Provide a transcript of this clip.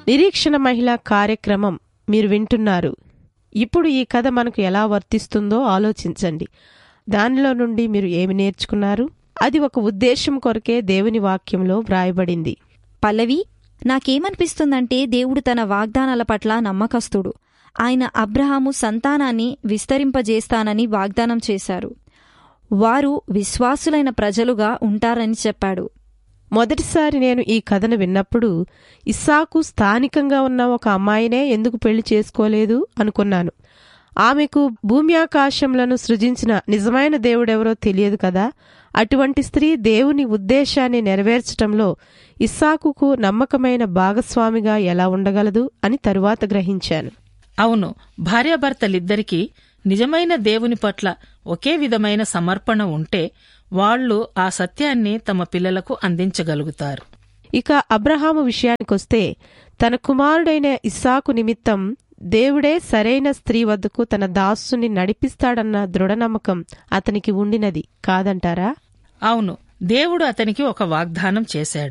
నిరీక్షణ మహిళ కార్యక్రమం మీరు వింటున్నారు ఇప్పుడు ఈ కథ మనకు ఎలా వర్తిస్తుందో ఆలోచించండి దానిలో నుండి మీరు ఏమి నేర్చుకున్నారు అది ఒక ఉద్దేశం కొరకే దేవుని వాక్యంలో వ్రాయబడింది పల్లవి నాకేమనిపిస్తుందంటే దేవుడు తన వాగ్దానాల పట్ల నమ్మకస్తుడు ఆయన అబ్రహాము సంతానాన్ని విస్తరింపజేస్తానని వాగ్దానం చేశారు వారు విశ్వాసులైన ప్రజలుగా ఉంటారని చెప్పాడు మొదటిసారి నేను ఈ కథను విన్నప్పుడు ఇస్సాకు స్థానికంగా ఉన్న ఒక అమ్మాయినే ఎందుకు పెళ్లి చేసుకోలేదు అనుకున్నాను ఆమెకు భూమి ఆకాశంలను సృజించిన నిజమైన దేవుడెవరో తెలియదు కదా అటువంటి స్త్రీ దేవుని ఉద్దేశాన్ని నెరవేర్చటంలో ఇస్సాకుకు నమ్మకమైన భాగస్వామిగా ఎలా ఉండగలదు అని తరువాత గ్రహించాను అవును భార్యాభర్తలిద్దరికీ నిజమైన దేవుని పట్ల ఒకే విధమైన సమర్పణ ఉంటే వాళ్ళు ఆ సత్యాన్ని తమ పిల్లలకు అందించగలుగుతారు ఇక అబ్రహాము విషయానికొస్తే తన కుమారుడైన ఇస్సాకు నిమిత్తం దేవుడే సరైన స్త్రీ వద్దకు తన దాసుని నడిపిస్తాడన్న దృఢనమ్మకం అతనికి ఉండినది కాదంటారా అవును దేవుడు అతనికి ఒక వాగ్దానం చేశాడు